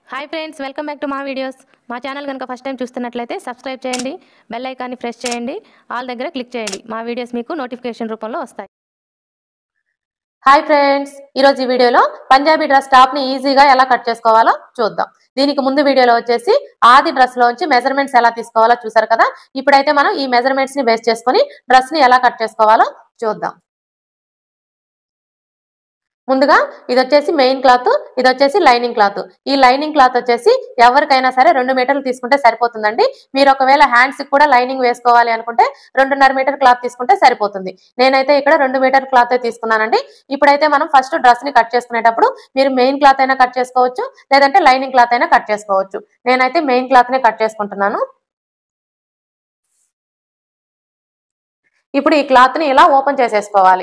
hi friends welcome back to మా videos మా channel కనుక ఫస్ట్ టైం చూస్తున్నట్లయితే సబ్స్క్రైబ్ చేయండి బెల్ ఐకాన్ని ప్రెస్ చేయండి ఆల్ దగ్గర క్లిక్ చేయండి మా వీడియోస్ మీకు నోటిఫికేషన్ రూపంలో వస్తాయి హాయ్ ఫ్రెండ్స్ ఈరోజు ఈ వీడియోలో పంజాబీ డ్రెస్ టాప్ ని ఈజీగా ఎలా కట్ చేసుకోవాలో చూద్దాం దీనికి ముందు వీడియోలో వచ్చేసి ఆది డ్రెస్ లోంచి మెజర్మెంట్స్ ఎలా తీసుకోవాలో చూసారు కదా ఇప్పుడైతే మనం ఈ మెజర్మెంట్స్ ని బేస్ చేసుకొని డ్రెస్ ని ఎలా కట్ చేసుకోవాలో చూద్దాం ముందుగా ఇది వచ్చేసి మెయిన్ క్లాత్ ఇది వచ్చేసి లైనింగ్ క్లాత్ ఈ లైనింగ్ క్లాత్ వచ్చేసి ఎవరికైనా సరే రెండు మీటర్లు తీసుకుంటే సరిపోతుందండి మీరు ఒకవేళ హ్యాండ్స్ కూడా లైనింగ్ వేసుకోవాలి అనుకుంటే రెండున్నర మీటర్ క్లాత్ తీసుకుంటే సరిపోతుంది నేనైతే ఇక్కడ రెండు మీటర్ క్లాత్ తీసుకున్నానండి ఇప్పుడైతే మనం ఫస్ట్ డ్రెస్ ని కట్ చేసుకునేటప్పుడు మీరు మెయిన్ క్లాత్ అయినా కట్ చేసుకోవచ్చు లేదంటే లైనింగ్ క్లాత్ అయినా కట్ చేసుకోవచ్చు నేనైతే మెయిన్ క్లాత్ నే కట్ చేసుకుంటున్నాను ఇప్పుడు ఈ క్లాత్ ని ఇలా ఓపెన్ చేసేసుకోవాలి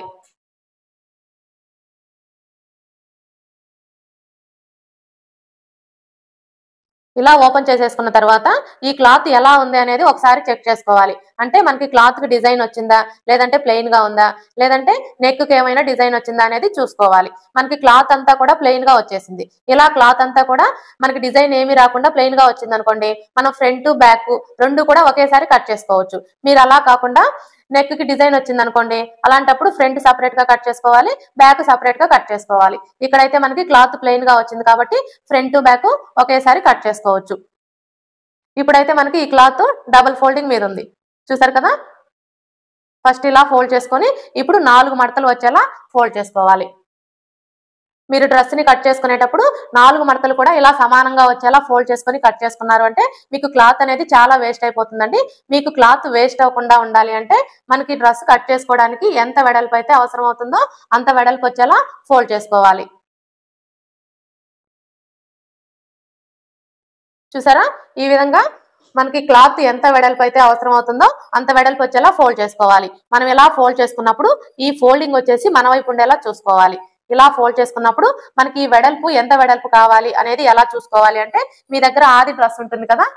ఇలా ఓపెన్ చేసేసుకున్న తర్వాత ఈ క్లాత్ ఎలా ఉంది అనేది ఒకసారి చెక్ చేసుకోవాలి అంటే మనకి క్లాత్ కి డిజైన్ వచ్చిందా లేదంటే ప్లెయిన్ గా ఉందా లేదంటే నెక్ కి ఏమైనా డిజైన్ వచ్చిందా అనేది చూసుకోవాలి మనకి క్లాత్ అంతా కూడా ప్లెయిన్ గా వచ్చేసింది ఇలా క్లాత్ అంతా కూడా మనకి డిజైన్ ఏమీ రాకుండా ప్లెయిన్ గా వచ్చింది అనుకోండి మనం ఫ్రంట్ బ్యాక్ రెండు కూడా ఒకేసారి కట్ చేసుకోవచ్చు మీరు అలా కాకుండా నెక్ కి డిజైన్ వచ్చింది అనుకోండి అలాంటప్పుడు ఫ్రంట్ సపరేట్ గా కట్ చేసుకోవాలి బ్యాక్ సపరేట్ గా కట్ చేసుకోవాలి ఇక్కడైతే మనకి క్లాత్ ప్లెయిన్ గా వచ్చింది కాబట్టి ఫ్రంట్ బ్యాక్ ఒకేసారి కట్ చేసుకోవచ్చు ఇప్పుడైతే మనకి ఈ క్లాత్ డబుల్ ఫోల్డింగ్ మీద ఉంది చూసారు కదా ఫస్ట్ ఇలా ఫోల్డ్ చేసుకొని ఇప్పుడు నాలుగు మడతలు వచ్చేలా ఫోల్డ్ చేసుకోవాలి మీరు డ్రెస్ ని కట్ చేసుకునేటప్పుడు నాలుగు మడతలు కూడా ఇలా సమానంగా వచ్చేలా ఫోల్డ్ చేసుకొని కట్ చేసుకున్నారు అంటే మీకు క్లాత్ అనేది చాలా వేస్ట్ అయిపోతుందండి మీకు క్లాత్ వేస్ట్ అవ్వకుండా ఉండాలి అంటే మనకి డ్రెస్ కట్ చేసుకోవడానికి ఎంత వెడల్పు అయితే అవసరం అవుతుందో అంత వెడల్పు వచ్చేలా ఫోల్డ్ చేసుకోవాలి చూసారా ఈ విధంగా మనకి క్లాత్ ఎంత వెడల్పు అయితే అవసరం అవుతుందో అంత వెడల్పు వచ్చేలా ఫోల్డ్ చేసుకోవాలి మనం ఇలా ఫోల్డ్ చేసుకున్నప్పుడు ఈ ఫోల్డింగ్ వచ్చేసి మన వైపు ఉండేలా చూసుకోవాలి ఇలా ఫోల్డ్ చేసుకున్నప్పుడు మనకి ఈ వెడల్పు ఎంత వెడల్పు కావాలి అనేది ఎలా చూసుకోవాలి అంటే మీ దగ్గర ఆది డ్రెస్ ఉంటుంది కదా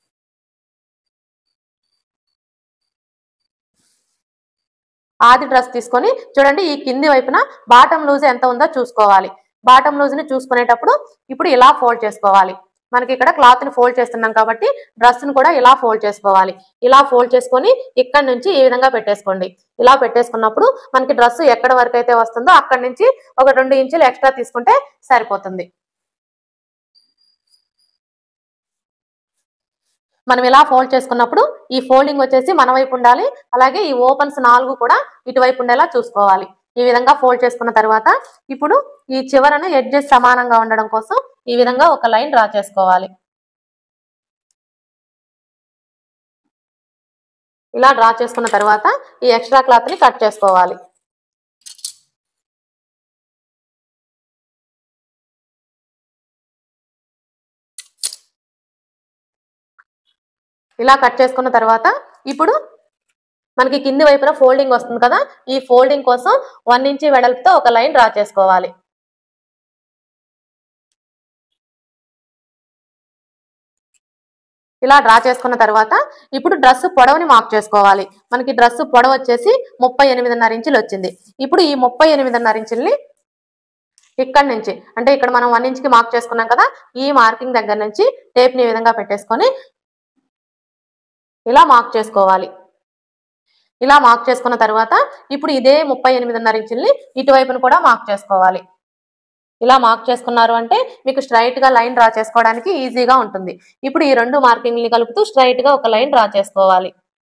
ఆది డ్రెస్ తీసుకొని చూడండి ఈ కింది వైపున బాటం లూజ్ ఎంత ఉందో చూసుకోవాలి బాటం లూజ్ ని చూసుకునేటప్పుడు ఇప్పుడు ఇలా ఫోల్డ్ చేసుకోవాలి మనకి ఇక్కడ క్లాత్ ని ఫోల్డ్ చేస్తున్నాం కాబట్టి డ్రెస్ ని కూడా ఇలా ఫోల్డ్ చేసుకోవాలి ఇలా ఫోల్డ్ చేసుకొని ఇక్కడ నుంచి ఈ విధంగా పెట్టేసుకోండి ఇలా పెట్టేసుకున్నప్పుడు మనకి డ్రెస్ ఎక్కడ వరకు అయితే వస్తుందో అక్కడ నుంచి ఒక రెండు ఇంచులు ఎక్స్ట్రా తీసుకుంటే సరిపోతుంది మనం ఇలా ఫోల్డ్ చేసుకున్నప్పుడు ఈ ఫోల్డింగ్ వచ్చేసి మన వైపు ఉండాలి అలాగే ఈ ఓపెన్స్ నాలుగు కూడా ఇటువైపు ఉండేలా చూసుకోవాలి ఈ విధంగా ఫోల్డ్ చేసుకున్న తర్వాత ఇప్పుడు ఈ చివరన ఎడ్జెస్ సమానంగా ఉండడం కోసం ఈ విధంగా ఒక లైన్ డ్రా చేసుకోవాలి ఇలా డ్రా చేసుకున్న తర్వాత ఈ ఎక్స్ట్రా క్లాత్ ని కట్ చేసుకోవాలి ఇలా కట్ చేసుకున్న తర్వాత ఇప్పుడు మనకి కింది వైపున ఫోల్డింగ్ వస్తుంది కదా ఈ ఫోల్డింగ్ కోసం వన్ ఇంచ్ వెడల్పుతో ఒక లైన్ డ్రా చేసుకోవాలి ఇలా డ్రా చేసుకున్న తర్వాత ఇప్పుడు డ్రెస్ పొడవుని మార్క్ చేసుకోవాలి మనకి డ్రెస్ పొడవు వచ్చేసి ముప్పై ఎనిమిదిన్నర ఇంచులు వచ్చింది ఇప్పుడు ఈ ముప్పై ఎనిమిదిన్నర ఇంచుల్ని ఇక్కడ నుంచి అంటే ఇక్కడ మనం వన్ ఇంచ్కి మార్క్ చేసుకున్నాం కదా ఈ మార్కింగ్ దగ్గర నుంచి టేప్ని ఈ విధంగా పెట్టేసుకొని ఇలా మార్క్ చేసుకోవాలి ఇలా మార్క్ చేసుకున్న తర్వాత ఇప్పుడు ఇదే ముప్పై ఎనిమిదిన్నర ఇంచుల్ని ఇటువైపును కూడా మార్క్ చేసుకోవాలి ఇలా మార్క్ చేసుకున్నారు అంటే మీకు స్ట్రైట్ గా లైన్ డ్రా చేసుకోవడానికి ఈజీగా ఉంటుంది ఇప్పుడు ఈ రెండు మార్కింగ్ని కలుపుతూ స్ట్రైట్ గా ఒక లైన్ డ్రా చేసుకోవాలి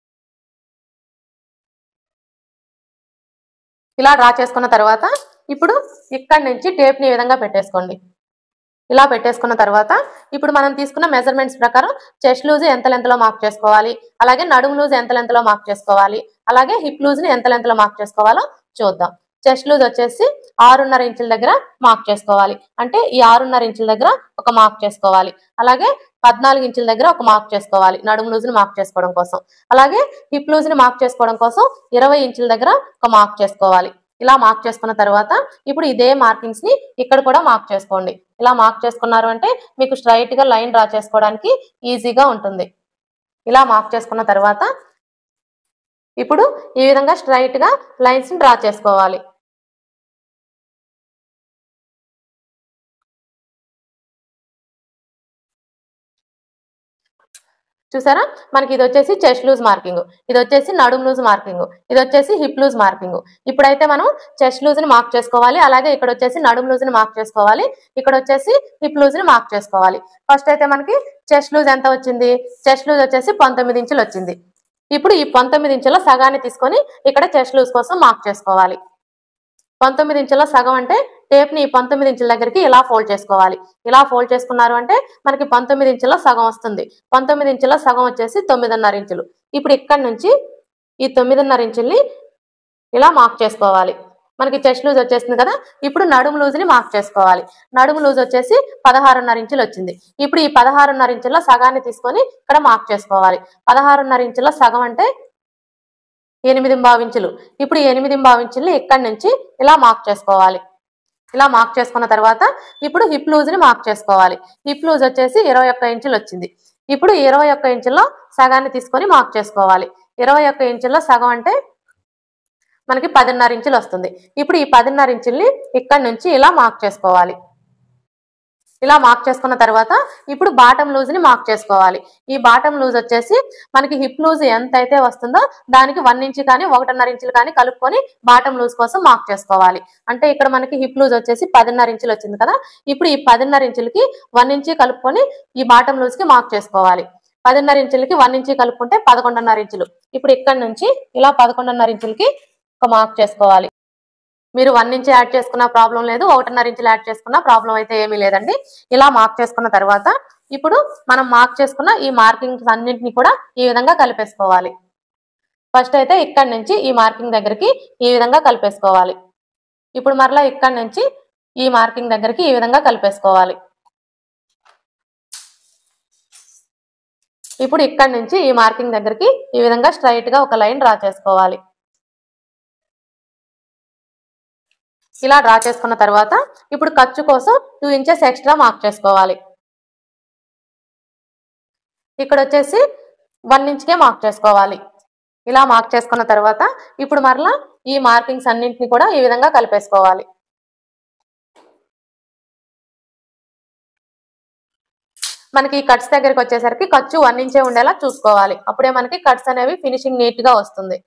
ఇలా డ్రా చేసుకున్న తర్వాత ఇప్పుడు ఇక్కడ నుంచి టేప్ని ఈ విధంగా పెట్టేసుకోండి ఇలా పెట్టేసుకున్న తర్వాత ఇప్పుడు మనం తీసుకున్న మెజర్మెంట్స్ ప్రకారం చెస్ట్ లూజ్ ఎంత లెంత్లో మార్క్ చేసుకోవాలి అలాగే నడుము లూజ్ ఎంత లెంత్లో మార్క్ చేసుకోవాలి అలాగే హిప్ లూజ్ని ఎంత లెంత్లో మార్క్ చేసుకోవాలో చూద్దాం చెస్ట్ లూజ్ వచ్చేసి ఆరున్నర ఇంచుల దగ్గర మార్క్ చేసుకోవాలి అంటే ఈ ఆరున్నర ఇంచుల దగ్గర ఒక మార్క్ చేసుకోవాలి అలాగే పద్నాలుగు ఇంచుల దగ్గర ఒక మార్క్ చేసుకోవాలి నడుము లూజ్ని మార్క్ చేసుకోవడం కోసం అలాగే హిప్ లూజ్ని మార్క్ చేసుకోవడం కోసం ఇరవై ఇంచుల దగ్గర ఒక మార్క్ చేసుకోవాలి ఇలా మార్క్ చేసుకున్న తర్వాత ఇప్పుడు ఇదే మార్కింగ్స్ ని ఇక్కడ కూడా మార్క్ చేసుకోండి ఇలా మార్క్ చేసుకున్నారు అంటే మీకు స్ట్రైట్ గా లైన్ డ్రా చేసుకోవడానికి ఈజీగా ఉంటుంది ఇలా మార్క్ చేసుకున్న తర్వాత ఇప్పుడు ఈ విధంగా స్ట్రైట్ గా లైన్స్ ని డ్రా చేసుకోవాలి చూసారా మనకి ఇది వచ్చేసి చెస్ట్ లూజ్ మార్కింగ్ ఇది వచ్చేసి నడుము లూజ్ మార్కింగ్ ఇది వచ్చేసి హిప్ లూజ్ మార్కింగ్ ఇప్పుడైతే మనం చెస్ట్ లూజ్ ని మార్క్ చేసుకోవాలి అలాగే ఇక్కడ వచ్చేసి నడుము లూజ్ ని మార్క్ చేసుకోవాలి ఇక్కడ వచ్చేసి హిప్ లూజ్ ని మార్క్ చేసుకోవాలి ఫస్ట్ అయితే మనకి చెస్ట్ లూజ్ ఎంత వచ్చింది చెస్ట్ లూజ్ వచ్చేసి పంతొమ్మిది ఇంచులు వచ్చింది ఇప్పుడు ఈ పంతొమ్మిది ఇంచుల సగాన్ని తీసుకొని ఇక్కడ చెస్ట్ లూజ్ కోసం మార్క్ చేసుకోవాలి పంతొమ్మిది ఇంచుల సగం అంటే టేప్ ని ఈ పంతొమ్మిది ఇంచుల దగ్గరికి ఇలా ఫోల్డ్ చేసుకోవాలి ఇలా ఫోల్డ్ చేసుకున్నారు అంటే మనకి పంతొమ్మిది ఇంచుల సగం వస్తుంది పంతొమ్మిది ఇంచుల సగం వచ్చేసి తొమ్మిదిన్నర ఇంచులు ఇప్పుడు ఇక్కడ నుంచి ఈ తొమ్మిదిన్నర ఇంచుల్ని ఇలా మార్క్ చేసుకోవాలి మనకి చెస్ట్ లూజ్ వచ్చేసింది కదా ఇప్పుడు నడుము లూజ్ ని మార్క్ చేసుకోవాలి నడుము లూజ్ వచ్చేసి పదహారున్నర ఇంచులు వచ్చింది ఇప్పుడు ఈ పదహారున్నర ఇంచుల సగాన్ని తీసుకొని ఇక్కడ మార్క్ చేసుకోవాలి పదహారున్నర ఇంచుల సగం అంటే ఎనిమిది ఇంచులు ఇప్పుడు ఈ ఎనిమిది ఇంచుల్ని ఇక్కడి నుంచి ఇలా మార్క్ చేసుకోవాలి ఇలా మార్క్ చేసుకున్న తర్వాత ఇప్పుడు హిప్ లూజ్ ని మార్క్ చేసుకోవాలి హిప్ లూజ్ వచ్చేసి ఇరవై ఒక్క ఇంచులు వచ్చింది ఇప్పుడు ఇరవై ఒక్క ఇంచుల్లో సగాన్ని తీసుకొని మార్క్ చేసుకోవాలి ఇరవై ఒక్క ఇంచుల్లో సగం అంటే మనకి పదిన్నర ఇంచులు వస్తుంది ఇప్పుడు ఈ పదిన్నర ఇంచుల్ని ఇక్కడ నుంచి ఇలా మార్క్ చేసుకోవాలి ఇలా మార్క్ చేసుకున్న తర్వాత ఇప్పుడు బాటం లూజ్ ని మార్క్ చేసుకోవాలి ఈ బాటం లూజ్ వచ్చేసి మనకి హిప్ లూజ్ ఎంత అయితే వస్తుందో దానికి వన్ ఇంచ్ కానీ ఒకటిన్నర ఇంచులు కానీ కలుపుకొని బాటం లూజ్ కోసం మార్క్ చేసుకోవాలి అంటే ఇక్కడ మనకి హిప్ లూజ్ వచ్చేసి పదిన్నర ఇంచులు వచ్చింది కదా ఇప్పుడు ఈ పదిన్నర ఇంచులకి వన్ ఇంచ్ కలుపుకొని ఈ బాటం లూజ్ కి మార్క్ చేసుకోవాలి పదిన్నర ఇంచులకి వన్ ఇంచ్ కలుపుకుంటే పదకొండున్నర ఇంచులు ఇప్పుడు ఇక్కడ నుంచి ఇలా పదకొండున్నర ఇంచులకి ఒక మార్క్ చేసుకోవాలి మీరు వన్ ఇంచ్ యాడ్ చేసుకున్న ప్రాబ్లం లేదు ఒకటిన్నర ఇంచులు యాడ్ చేసుకున్న ప్రాబ్లం అయితే ఏమీ లేదండి ఇలా మార్క్ చేసుకున్న తర్వాత ఇప్పుడు మనం మార్క్ చేసుకున్న ఈ మార్కింగ్స్ అన్నింటినీ కూడా ఈ విధంగా కలిపేసుకోవాలి ఫస్ట్ అయితే ఇక్కడ నుంచి ఈ మార్కింగ్ దగ్గరికి ఈ విధంగా కలిపేసుకోవాలి ఇప్పుడు మరలా ఇక్కడ నుంచి ఈ మార్కింగ్ దగ్గరికి ఈ విధంగా కలిపేసుకోవాలి ఇప్పుడు ఇక్కడ నుంచి ఈ మార్కింగ్ దగ్గరికి ఈ విధంగా స్ట్రైట్ గా ఒక లైన్ డ్రా చేసుకోవాలి ఇలా డ్రా చేసుకున్న తర్వాత ఇప్పుడు ఖర్చు కోసం టూ ఇంచెస్ ఎక్స్ట్రా మార్క్ చేసుకోవాలి ఇక్కడ వచ్చేసి వన్ ఇంచ్కే మార్క్ చేసుకోవాలి ఇలా మార్క్ చేసుకున్న తర్వాత ఇప్పుడు మరలా ఈ మార్కింగ్స్ అన్నింటిని కూడా ఈ విధంగా కలిపేసుకోవాలి మనకి ఈ కట్స్ దగ్గరికి వచ్చేసరికి ఖర్చు వన్ ఇంచే ఉండేలా చూసుకోవాలి అప్పుడే మనకి కట్స్ అనేవి ఫినిషింగ్ నీట్ గా వస్తుంది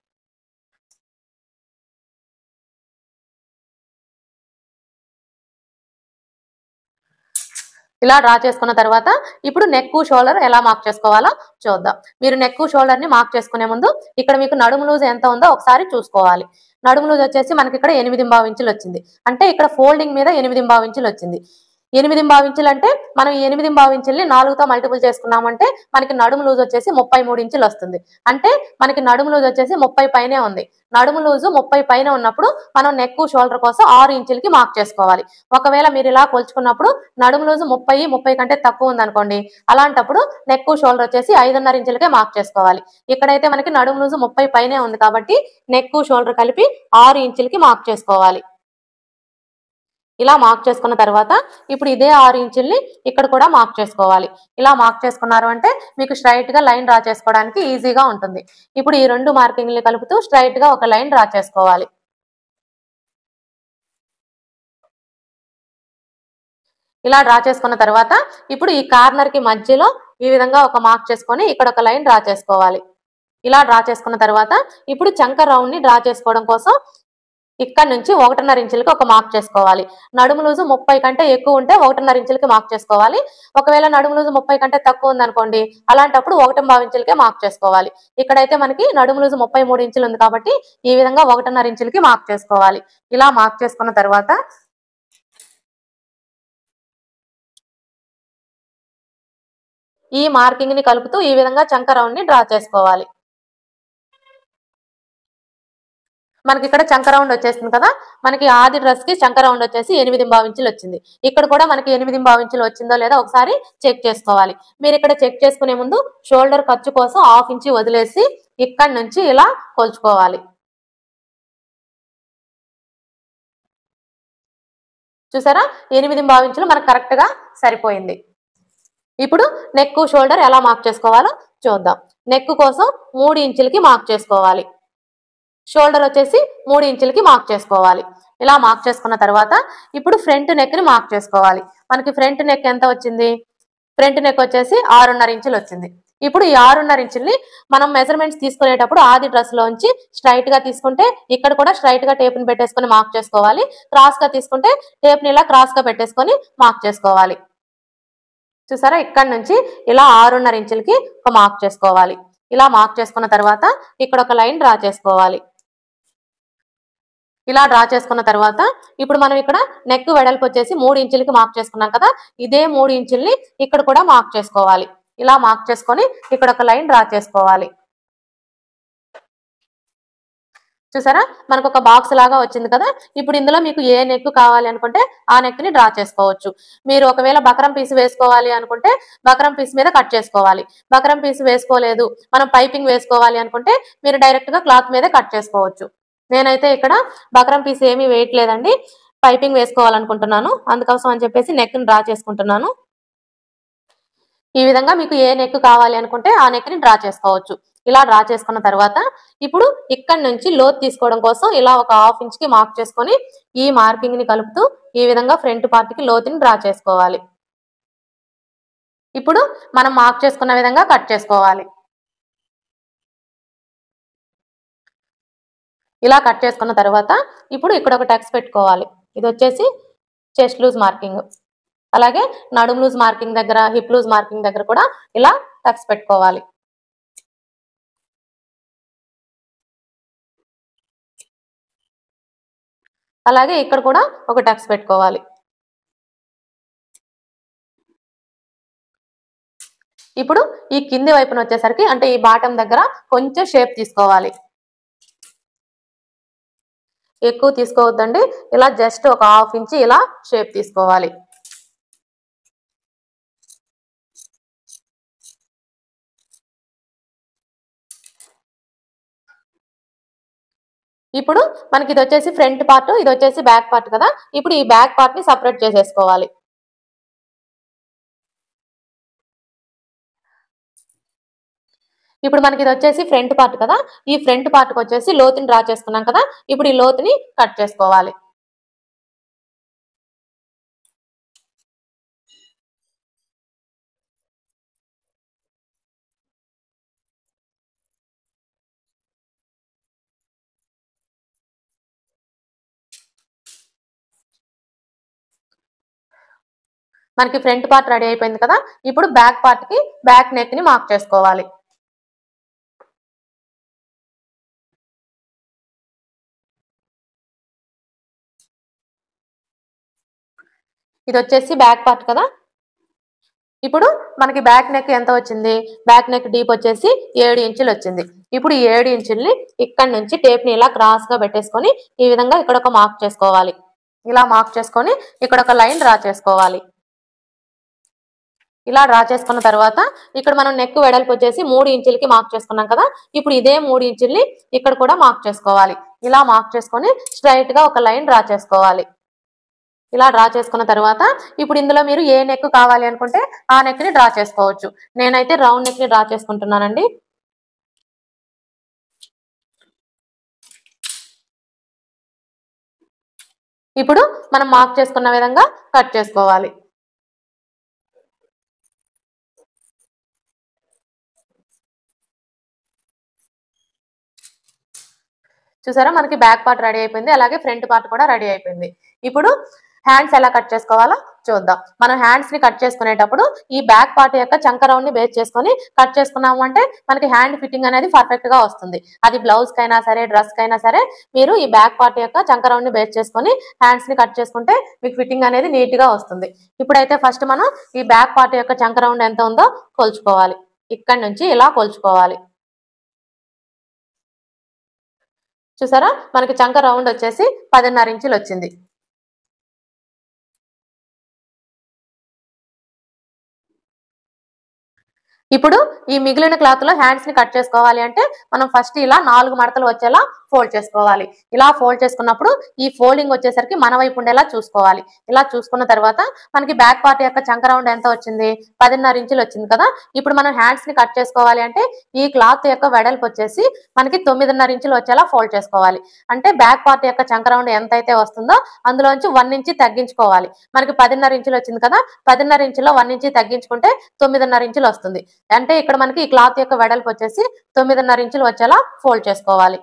ఇలా డ్రా చేసుకున్న తర్వాత ఇప్పుడు నెక్ షోల్డర్ ఎలా మార్క్ చేసుకోవాలో చూద్దాం మీరు నెక్ షోల్డర్ ని మార్క్ చేసుకునే ముందు ఇక్కడ మీకు నడుము లూజ్ ఎంత ఉందో ఒకసారి చూసుకోవాలి నడుము లూజ్ వచ్చేసి మనకి ఇక్కడ ఎనిమిది ఇంచులు వచ్చింది అంటే ఇక్కడ ఫోల్డింగ్ మీద ఎనిమిది ఇంచులు వచ్చింది ఎనిమిది ఇంచులు అంటే మనం ఈ ఎనిమిది ఇంచుల్ని నాలుగుతో మల్టిపుల్ చేసుకున్నామంటే మనకి నడుము లూజ్ వచ్చేసి ముప్పై మూడు ఇంచులు వస్తుంది అంటే మనకి నడుము లూజ్ వచ్చేసి ముప్పై పైనే ఉంది నడుము లూజు ముప్పై పైన ఉన్నప్పుడు మనం నెక్ షోల్డర్ కోసం ఆరు ఇంచులకి మార్క్ చేసుకోవాలి ఒకవేళ మీరు ఇలా కొలుచుకున్నప్పుడు నడుము లూజు ముప్పై ముప్పై కంటే తక్కువ ఉందనుకోండి అలాంటప్పుడు నెక్ షోల్డర్ వచ్చేసి ఐదున్నర ఇంచులకే మార్క్ చేసుకోవాలి ఇక్కడైతే మనకి నడుము లూజు ముప్పై పైనే ఉంది కాబట్టి నెక్ షోల్డర్ కలిపి ఆరు ఇంచులకి మార్క్ చేసుకోవాలి ఇలా మార్క్ చేసుకున్న తర్వాత ఇప్పుడు ఇదే ఆరు ఇంచుల్ని ఇక్కడ కూడా మార్క్ చేసుకోవాలి ఇలా మార్క్ చేసుకున్నారు అంటే మీకు స్ట్రైట్ గా లైన్ డ్రా చేసుకోవడానికి ఈజీగా ఉంటుంది ఇప్పుడు ఈ రెండు మార్కింగ్లు కలుపుతూ స్ట్రైట్ గా ఒక లైన్ డ్రా చేసుకోవాలి ఇలా డ్రా చేసుకున్న తర్వాత ఇప్పుడు ఈ కార్నర్ కి మధ్యలో ఈ విధంగా ఒక మార్క్ చేసుకొని ఇక్కడ ఒక లైన్ డ్రా చేసుకోవాలి ఇలా డ్రా చేసుకున్న తర్వాత ఇప్పుడు చంక రౌండ్ ని డ్రా చేసుకోవడం కోసం ఇక్కడ నుంచి ఒకటిన్నర ఇంచులకి ఒక మార్క్ చేసుకోవాలి నడుము లూజు ముప్పై కంటే ఎక్కువ ఉంటే ఒకటిన్నర ఇంచులకి మార్క్ చేసుకోవాలి ఒకవేళ నడుము లూజు ముప్పై కంటే తక్కువ ఉందనుకోండి అలాంటప్పుడు ఒకటి బావు ఇంచులకే మార్క్ చేసుకోవాలి ఇక్కడైతే మనకి నడుము లూజు ముప్పై మూడు ఇంచులు ఉంది కాబట్టి ఈ విధంగా ఒకటిన్నర ఇంచులకి మార్క్ చేసుకోవాలి ఇలా మార్క్ చేసుకున్న తర్వాత ఈ మార్కింగ్ ని కలుపుతూ ఈ విధంగా చంక రౌండ్ ని డ్రా చేసుకోవాలి మనకి ఇక్కడ చంక రౌండ్ వచ్చేసింది కదా మనకి ఆది డ్రెస్ కి చంక రౌండ్ వచ్చేసి ఎనిమిది ఇంచులు వచ్చింది ఇక్కడ కూడా మనకి ఎనిమిది ఇంచులు వచ్చిందో లేదో ఒకసారి చెక్ చేసుకోవాలి మీరు ఇక్కడ చెక్ చేసుకునే ముందు షోల్డర్ ఖర్చు కోసం హాఫ్ ఇంచి వదిలేసి ఇక్కడ నుంచి ఇలా కొలుచుకోవాలి చూసారా ఎనిమిది ఇంచులు మనకు కరెక్ట్ గా సరిపోయింది ఇప్పుడు నెక్ షోల్డర్ ఎలా మార్క్ చేసుకోవాలో చూద్దాం నెక్ కోసం మూడు ఇంచులకి మార్క్ చేసుకోవాలి షోల్డర్ వచ్చేసి మూడు ఇంచులకి మార్క్ చేసుకోవాలి ఇలా మార్క్ చేసుకున్న తర్వాత ఇప్పుడు ఫ్రంట్ నెక్ ని మార్క్ చేసుకోవాలి మనకి ఫ్రంట్ నెక్ ఎంత వచ్చింది ఫ్రంట్ నెక్ వచ్చేసి ఆరున్నర ఇంచులు వచ్చింది ఇప్పుడు ఈ ఆరున్నర ఇంచుల్ని మనం మెజర్మెంట్స్ తీసుకునేటప్పుడు ఆది డ్రెస్ లోంచి స్ట్రైట్ గా తీసుకుంటే ఇక్కడ కూడా స్ట్రైట్ గా టేప్ ని పెట్టేసుకొని మార్క్ చేసుకోవాలి క్రాస్ గా తీసుకుంటే టేప్ ని ఇలా క్రాస్ గా పెట్టేసుకొని మార్క్ చేసుకోవాలి చూసారా ఇక్కడ నుంచి ఇలా ఆరున్నర ఇంచులకి ఒక మార్క్ చేసుకోవాలి ఇలా మార్క్ చేసుకున్న తర్వాత ఇక్కడ ఒక లైన్ డ్రా చేసుకోవాలి ఇలా డ్రా చేసుకున్న తర్వాత ఇప్పుడు మనం ఇక్కడ నెక్ వెడల్పు వచ్చేసి మూడు ఇంచులకి మార్క్ చేసుకున్నాం కదా ఇదే మూడు ఇంచుల్ని ఇక్కడ కూడా మార్క్ చేసుకోవాలి ఇలా మార్క్ చేసుకొని ఇక్కడ ఒక లైన్ డ్రా చేసుకోవాలి చూసారా మనకు ఒక బాక్స్ లాగా వచ్చింది కదా ఇప్పుడు ఇందులో మీకు ఏ నెక్ కావాలి అనుకుంటే ఆ నెక్ ని డ్రా చేసుకోవచ్చు మీరు ఒకవేళ బకరం పీస్ వేసుకోవాలి అనుకుంటే బకరం పీస్ మీద కట్ చేసుకోవాలి బకరం పీస్ వేసుకోలేదు మనం పైపింగ్ వేసుకోవాలి అనుకుంటే మీరు డైరెక్ట్ గా క్లాత్ మీద కట్ చేసుకోవచ్చు నేనైతే ఇక్కడ బకరం పీస్ ఏమీ వేయట్లేదండి పైపింగ్ వేసుకోవాలనుకుంటున్నాను అందుకోసం అని చెప్పేసి నెక్ ని డ్రా చేసుకుంటున్నాను ఈ విధంగా మీకు ఏ నెక్ కావాలి అనుకుంటే ఆ నెక్ ని డ్రా చేసుకోవచ్చు ఇలా డ్రా చేసుకున్న తర్వాత ఇప్పుడు ఇక్కడ నుంచి లోత్ తీసుకోవడం కోసం ఇలా ఒక హాఫ్ ఇంచ్ కి మార్క్ చేసుకొని ఈ మార్కింగ్ ని కలుపుతూ ఈ విధంగా ఫ్రంట్ పార్ట్ కి లోతుని డ్రా చేసుకోవాలి ఇప్పుడు మనం మార్క్ చేసుకున్న విధంగా కట్ చేసుకోవాలి ఇలా కట్ చేసుకున్న తర్వాత ఇప్పుడు ఇక్కడ ఒక టక్స్ పెట్టుకోవాలి ఇది వచ్చేసి చెస్ట్ లూజ్ మార్కింగ్ అలాగే నడుము లూజ్ మార్కింగ్ దగ్గర హిప్ లూజ్ మార్కింగ్ దగ్గర కూడా ఇలా టక్స్ పెట్టుకోవాలి అలాగే ఇక్కడ కూడా ఒక టక్స్ పెట్టుకోవాలి ఇప్పుడు ఈ కింది వైపున వచ్చేసరికి అంటే ఈ బాటం దగ్గర కొంచెం షేప్ తీసుకోవాలి ఎక్కువ తీసుకోవద్దండి ఇలా జస్ట్ ఒక హాఫ్ ఇంచ్ ఇలా షేప్ తీసుకోవాలి ఇప్పుడు మనకి ఇది వచ్చేసి ఫ్రంట్ పార్ట్ ఇది వచ్చేసి బ్యాక్ పార్ట్ కదా ఇప్పుడు ఈ బ్యాక్ పార్ట్ ని సపరేట్ చేసేసుకోవాలి ఇప్పుడు మనకి ఇది వచ్చేసి ఫ్రంట్ పార్ట్ కదా ఈ ఫ్రంట్ పార్ట్ వచ్చేసి లోతుని డ్రా చేసుకున్నాం కదా ఇప్పుడు ఈ లోతుని కట్ చేసుకోవాలి మనకి ఫ్రంట్ పార్ట్ రెడీ అయిపోయింది కదా ఇప్పుడు బ్యాక్ పార్ట్ కి బ్యాక్ నెక్ ని మార్క్ చేసుకోవాలి ఇది వచ్చేసి బ్యాక్ పార్ట్ కదా ఇప్పుడు మనకి బ్యాక్ నెక్ ఎంత వచ్చింది బ్యాక్ నెక్ డీప్ వచ్చేసి ఏడు ఇంచులు వచ్చింది ఇప్పుడు ఈ ఏడు ఇంచుల్ని ఇక్కడ నుంచి టేప్ ని ఇలా క్రాస్ గా పెట్టేసుకొని ఈ విధంగా ఇక్కడ ఒక మార్క్ చేసుకోవాలి ఇలా మార్క్ చేసుకొని ఇక్కడ ఒక లైన్ డ్రా చేసుకోవాలి ఇలా డ్రా చేసుకున్న తర్వాత ఇక్కడ మనం నెక్ వెడల్పు వచ్చేసి మూడు ఇంచులకి మార్క్ చేసుకున్నాం కదా ఇప్పుడు ఇదే మూడు ఇంచుల్ని ఇక్కడ కూడా మార్క్ చేసుకోవాలి ఇలా మార్క్ చేసుకొని స్ట్రైట్ గా ఒక లైన్ డ్రా చేసుకోవాలి ఇలా డ్రా చేసుకున్న తర్వాత ఇప్పుడు ఇందులో మీరు ఏ నెక్ కావాలి అనుకుంటే ఆ నెక్ ని డ్రా చేసుకోవచ్చు నేనైతే రౌండ్ నెక్ ని డ్రా చేసుకుంటున్నానండి ఇప్పుడు మనం మార్క్ చేసుకున్న విధంగా కట్ చేసుకోవాలి చూసారా మనకి బ్యాక్ పార్ట్ రెడీ అయిపోయింది అలాగే ఫ్రంట్ పార్ట్ కూడా రెడీ అయిపోయింది ఇప్పుడు హ్యాండ్స్ ఎలా కట్ చేసుకోవాలో చూద్దాం మనం హ్యాండ్స్ ని కట్ చేసుకునేటప్పుడు ఈ బ్యాక్ పార్ట్ యొక్క చంక రౌండ్ ని బేస్ చేసుకొని కట్ చేసుకున్నాము అంటే మనకి హ్యాండ్ ఫిట్టింగ్ అనేది పర్ఫెక్ట్ గా వస్తుంది అది బ్లౌజ్ కైనా సరే డ్రెస్ కైనా సరే మీరు ఈ బ్యాక్ పార్ట్ యొక్క చంక రౌండ్ ని బేస్ చేసుకొని హ్యాండ్స్ ని కట్ చేసుకుంటే మీకు ఫిట్టింగ్ అనేది నీట్ గా వస్తుంది ఇప్పుడైతే ఫస్ట్ మనం ఈ బ్యాక్ పార్ట్ యొక్క చంక రౌండ్ ఎంత ఉందో కొలుచుకోవాలి ఇక్కడ నుంచి ఇలా కొలుచుకోవాలి చూసారా మనకి చంక రౌండ్ వచ్చేసి పదిన్నర ఇంచులు వచ్చింది ఇప్పుడు ఈ మిగిలిన క్లాత్ లో హ్యాండ్స్ ని కట్ చేసుకోవాలి అంటే మనం ఫస్ట్ ఇలా నాలుగు మడతలు వచ్చేలా ఫోల్డ్ చేసుకోవాలి ఇలా ఫోల్డ్ చేసుకున్నప్పుడు ఈ ఫోల్డింగ్ వచ్చేసరికి మన వైపు ఉండేలా చూసుకోవాలి ఇలా చూసుకున్న తర్వాత మనకి బ్యాక్ పార్ట్ యొక్క చంక రౌండ్ ఎంత వచ్చింది పదిన్నర ఇంచులు వచ్చింది కదా ఇప్పుడు మనం హ్యాండ్స్ ని కట్ చేసుకోవాలి అంటే ఈ క్లాత్ యొక్క వెడల్పు వచ్చేసి మనకి తొమ్మిదిన్నర ఇంచులు వచ్చేలా ఫోల్డ్ చేసుకోవాలి అంటే బ్యాక్ పార్ట్ యొక్క చంక రౌండ్ ఎంత అయితే వస్తుందో అందులోంచి వన్ ఇంచి తగ్గించుకోవాలి మనకి పదిన్నర ఇంచులు వచ్చింది కదా పదిన్నర ఇంచులో వన్ ఇంచి తగ్గించుకుంటే తొమ్మిదిన్నర ఇంచులు వస్తుంది అంటే ఇక్కడ మనకి ఈ క్లాత్ యొక్క వెడల్పు వచ్చేసి తొమ్మిదిన్నర ఇంచులు వచ్చేలా ఫోల్డ్ చేసుకోవాలి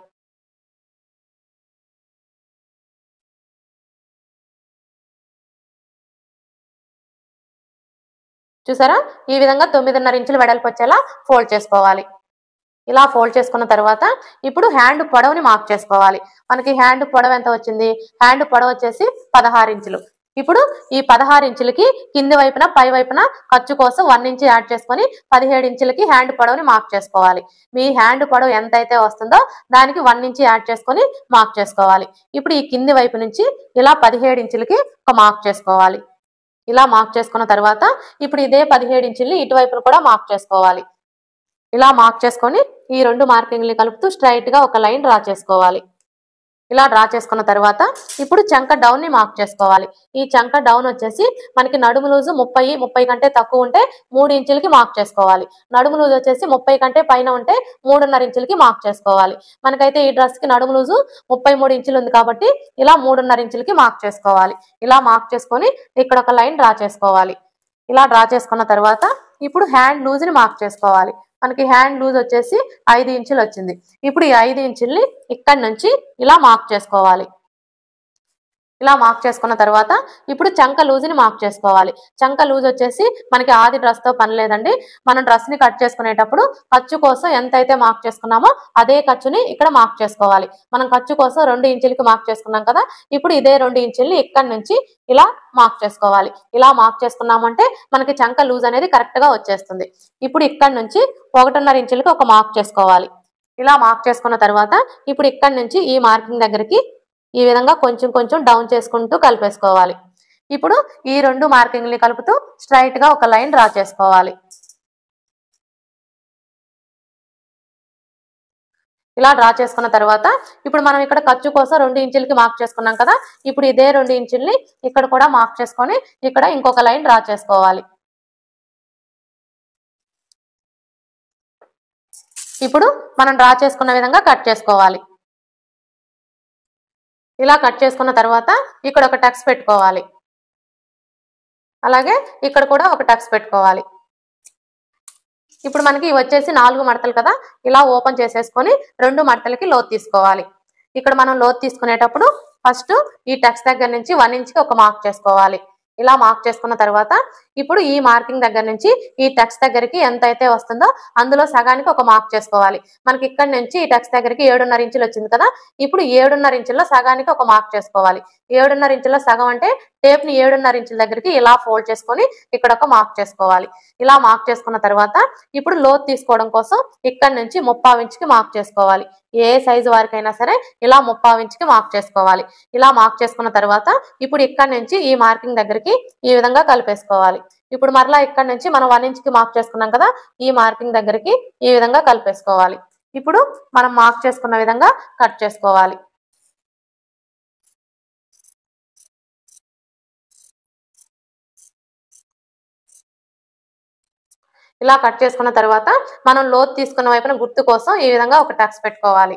చూసారా ఈ విధంగా తొమ్మిదిన్నర ఇంచులు వెడల్పు వచ్చేలా ఫోల్డ్ చేసుకోవాలి ఇలా ఫోల్డ్ చేసుకున్న తర్వాత ఇప్పుడు హ్యాండ్ పొడవుని మార్క్ చేసుకోవాలి మనకి హ్యాండ్ పొడవు ఎంత వచ్చింది హ్యాండ్ పొడవు వచ్చేసి పదహారు ఇంచులు ఇప్పుడు ఈ పదహారు ఇంచులకి కింది వైపున పై వైపున ఖర్చు కోసం వన్ ఇంచ్ యాడ్ చేసుకొని పదిహేడు ఇంచులకి హ్యాండ్ పొడవుని మార్క్ చేసుకోవాలి మీ హ్యాండ్ పొడవు ఎంత అయితే వస్తుందో దానికి వన్ ఇంచ్ యాడ్ చేసుకొని మార్క్ చేసుకోవాలి ఇప్పుడు ఈ కింది వైపు నుంచి ఇలా పదిహేడు ఇంచులకి ఒక మార్క్ చేసుకోవాలి ఇలా మార్క్ చేసుకున్న తర్వాత ఇప్పుడు ఇదే పదిహేడు ఇంచుల్ని ఇటువైపును కూడా మార్క్ చేసుకోవాలి ఇలా మార్క్ చేసుకొని ఈ రెండు మార్కింగ్ని కలుపుతూ స్ట్రైట్ గా ఒక లైన్ డ్రా చేసుకోవాలి ఇలా డ్రా చేసుకున్న తర్వాత ఇప్పుడు చంక డౌన్ ని మార్క్ చేసుకోవాలి ఈ చంక డౌన్ వచ్చేసి మనకి నడుము లూజు ముప్పై ముప్పై కంటే తక్కువ ఉంటే మూడు ఇంచులకి మార్క్ చేసుకోవాలి నడుము లూజు వచ్చేసి ముప్పై కంటే పైన ఉంటే మూడున్నర ఇంచులకి మార్క్ చేసుకోవాలి మనకైతే ఈ డ్రెస్ కి నడుము లూజు ముప్పై మూడు ఇంచులు ఉంది కాబట్టి ఇలా మూడున్నర ఇంచులకి మార్క్ చేసుకోవాలి ఇలా మార్క్ చేసుకొని ఇక్కడ ఒక లైన్ డ్రా చేసుకోవాలి ఇలా డ్రా చేసుకున్న తర్వాత ఇప్పుడు హ్యాండ్ లూజ్ ని మార్క్ చేసుకోవాలి మనకి హ్యాండ్ లూజ్ వచ్చేసి ఐదు ఇంచులు వచ్చింది ఇప్పుడు ఈ ఐదు ఇంచుల్ని ఇక్కడి నుంచి ఇలా మార్క్ చేసుకోవాలి ఇలా మార్క్ చేసుకున్న తర్వాత ఇప్పుడు చంక లూజ్ని మార్క్ చేసుకోవాలి చంక లూజ్ వచ్చేసి మనకి ఆది డ్రెస్ తో పని లేదండి మనం డ్రెస్ ని కట్ చేసుకునేటప్పుడు ఖర్చు కోసం ఎంత అయితే మార్క్ చేసుకున్నామో అదే ఖర్చుని ఇక్కడ మార్క్ చేసుకోవాలి మనం ఖర్చు కోసం రెండు ఇంచులకి మార్క్ చేసుకున్నాం కదా ఇప్పుడు ఇదే రెండు ఇంచుల్ని ఇక్కడి నుంచి ఇలా మార్క్ చేసుకోవాలి ఇలా మార్క్ చేసుకున్నామంటే మనకి చంక లూజ్ అనేది కరెక్ట్ గా వచ్చేస్తుంది ఇప్పుడు ఇక్కడి నుంచి ఒకటిన్నర ఇంచులకి ఒక మార్క్ చేసుకోవాలి ఇలా మార్క్ చేసుకున్న తర్వాత ఇప్పుడు ఇక్కడి నుంచి ఈ మార్కింగ్ దగ్గరికి ఈ విధంగా కొంచెం కొంచెం డౌన్ చేసుకుంటూ కలిపేసుకోవాలి ఇప్పుడు ఈ రెండు మార్కింగ్ని కలుపుతూ స్ట్రైట్ గా ఒక లైన్ డ్రా చేసుకోవాలి ఇలా డ్రా చేసుకున్న తర్వాత ఇప్పుడు మనం ఇక్కడ ఖర్చు కోసం రెండు ఇంచులకి మార్క్ చేసుకున్నాం కదా ఇప్పుడు ఇదే రెండు ఇంచుల్ని ఇక్కడ కూడా మార్క్ చేసుకొని ఇక్కడ ఇంకొక లైన్ డ్రా చేసుకోవాలి ఇప్పుడు మనం డ్రా చేసుకున్న విధంగా కట్ చేసుకోవాలి ఇలా కట్ చేసుకున్న తర్వాత ఇక్కడ ఒక టక్స్ పెట్టుకోవాలి అలాగే ఇక్కడ కూడా ఒక టక్స్ పెట్టుకోవాలి ఇప్పుడు మనకి ఇవి వచ్చేసి నాలుగు మడతలు కదా ఇలా ఓపెన్ చేసేసుకొని రెండు మడతలకి లోతు తీసుకోవాలి ఇక్కడ మనం లోతు తీసుకునేటప్పుడు ఫస్ట్ ఈ టక్స్ దగ్గర నుంచి వన్ ఇంచ్కి ఒక మార్క్ చేసుకోవాలి ఇలా మార్క్ చేసుకున్న తర్వాత ఇప్పుడు ఈ మార్కింగ్ దగ్గర నుంచి ఈ టక్స్ దగ్గరికి ఎంత అయితే వస్తుందో అందులో సగానికి ఒక మార్క్ చేసుకోవాలి మనకి ఇక్కడ నుంచి ఈ టక్స్ దగ్గరికి ఏడున్నర ఇంచులు వచ్చింది కదా ఇప్పుడు ఏడున్నర ఇంచుల్లో సగానికి ఒక మార్క్ చేసుకోవాలి ఏడున్నర ఇంచుల్లో సగం అంటే టేప్ ని ఏడున్నర ఇంచుల దగ్గరికి ఇలా ఫోల్డ్ చేసుకొని ఇక్కడ ఒక మార్క్ చేసుకోవాలి ఇలా మార్క్ చేసుకున్న తర్వాత ఇప్పుడు లోతు తీసుకోవడం కోసం ఇక్కడ నుంచి ముప్పావు ఇంచుకి మార్క్ చేసుకోవాలి ఏ సైజు వారికైనా సరే ఇలా ముప్పావు ఇంచుకి మార్క్ చేసుకోవాలి ఇలా మార్క్ చేసుకున్న తర్వాత ఇప్పుడు ఇక్కడ నుంచి ఈ మార్కింగ్ దగ్గరికి ఈ విధంగా కలిపేసుకోవాలి ఇప్పుడు మరలా ఇక్కడ నుంచి మనం వన్ ఇంచ్కి మార్క్ చేసుకున్నాం కదా ఈ మార్కింగ్ దగ్గరికి ఈ విధంగా కలిపేసుకోవాలి ఇప్పుడు మనం మార్క్ చేసుకున్న విధంగా కట్ చేసుకోవాలి ఇలా కట్ చేసుకున్న తర్వాత మనం లోతు తీసుకున్న వైపున గుర్తు కోసం ఈ విధంగా ఒక టక్స్ పెట్టుకోవాలి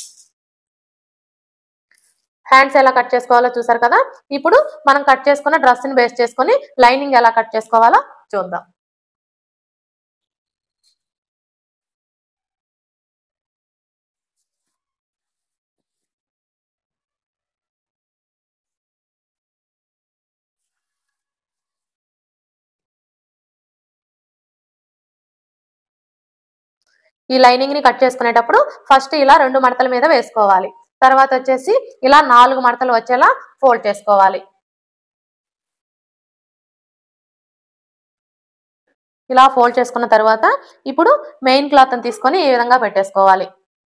హ్యాండ్స్ ఎలా కట్ చేసుకోవాలో చూసారు కదా ఇప్పుడు మనం కట్ చేసుకున్న డ్రెస్ ని బేస్ చేసుకొని లైనింగ్ ఎలా కట్ చేసుకోవాలో చూద్దాం ఈ లైనింగ్ ని కట్ చేసుకునేటప్పుడు ఫస్ట్ ఇలా రెండు మడతల మీద వేసుకోవాలి తర్వాత వచ్చేసి ఇలా నాలుగు మడతలు వచ్చేలా ఫోల్డ్ చేసుకోవాలి ఇలా ఫోల్డ్ చేసుకున్న తర్వాత ఇప్పుడు మెయిన్ క్లాత్ తీసుకొని ఈ విధంగా పెట్టేసుకోవాలి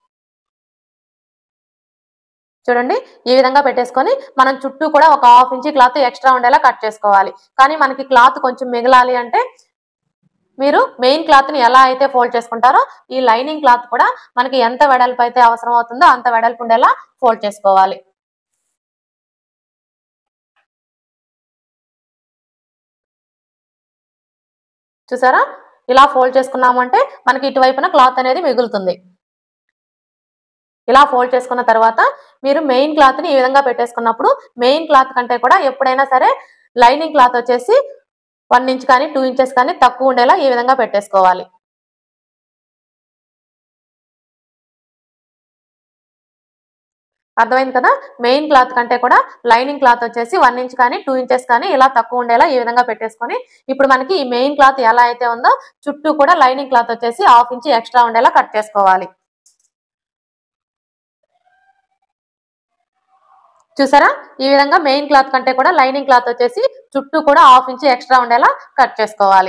చూడండి ఈ విధంగా పెట్టేసుకొని మనం చుట్టూ కూడా ఒక హాఫ్ ఇంచి క్లాత్ ఎక్స్ట్రా ఉండేలా కట్ చేసుకోవాలి కానీ మనకి క్లాత్ కొంచెం మిగలాలి అంటే మీరు మెయిన్ క్లాత్ ని ఎలా అయితే ఫోల్డ్ చేసుకుంటారో ఈ లైనింగ్ క్లాత్ కూడా మనకి ఎంత వెడల్పు అయితే అవసరం అవుతుందో అంత వెడల్పు ఉండేలా ఫోల్డ్ చేసుకోవాలి చూసారా ఇలా ఫోల్డ్ చేసుకున్నామంటే మనకి ఇటువైపున క్లాత్ అనేది మిగులుతుంది ఇలా ఫోల్డ్ చేసుకున్న తర్వాత మీరు మెయిన్ క్లాత్ ని ఈ విధంగా పెట్టేసుకున్నప్పుడు మెయిన్ క్లాత్ కంటే కూడా ఎప్పుడైనా సరే లైనింగ్ క్లాత్ వచ్చేసి వన్ ఇంచ్ కానీ టూ ఇంచెస్ కానీ తక్కువ ఉండేలా ఈ విధంగా పెట్టేసుకోవాలి అర్థమైంది కదా మెయిన్ క్లాత్ కంటే కూడా లైనింగ్ క్లాత్ వచ్చేసి వన్ ఇంచ్ కానీ టూ ఇంచెస్ కానీ ఇలా తక్కువ ఉండేలా ఈ విధంగా పెట్టేసుకొని ఇప్పుడు మనకి ఈ మెయిన్ క్లాత్ ఎలా అయితే ఉందో చుట్టూ కూడా లైనింగ్ క్లాత్ వచ్చేసి హాఫ్ ఇంచ్ ఎక్స్ట్రా ఉండేలా కట్ చేసుకోవాలి చూసారా ఈ విధంగా మెయిన్ క్లాత్ కంటే కూడా లైనింగ్ క్లాత్ వచ్చేసి చుట్టూ కూడా హాఫ్ ఇంచ్ ఎక్స్ట్రా ఉండేలా కట్ చేసుకోవాలి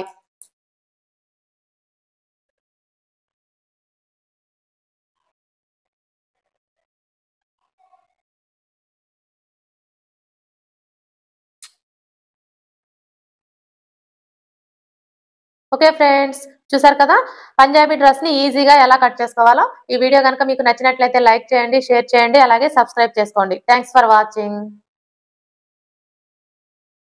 ఓకే ఫ్రెండ్స్ చూసారు కదా పంజాబీ డ్రెస్ ని ఈజీగా ఎలా కట్ చేసుకోవాలో ఈ వీడియో కనుక మీకు నచ్చినట్లయితే లైక్ చేయండి షేర్ చేయండి అలాగే సబ్స్క్రైబ్ చేసుకోండి థ్యాంక్స్ ఫర్ వాచింగ్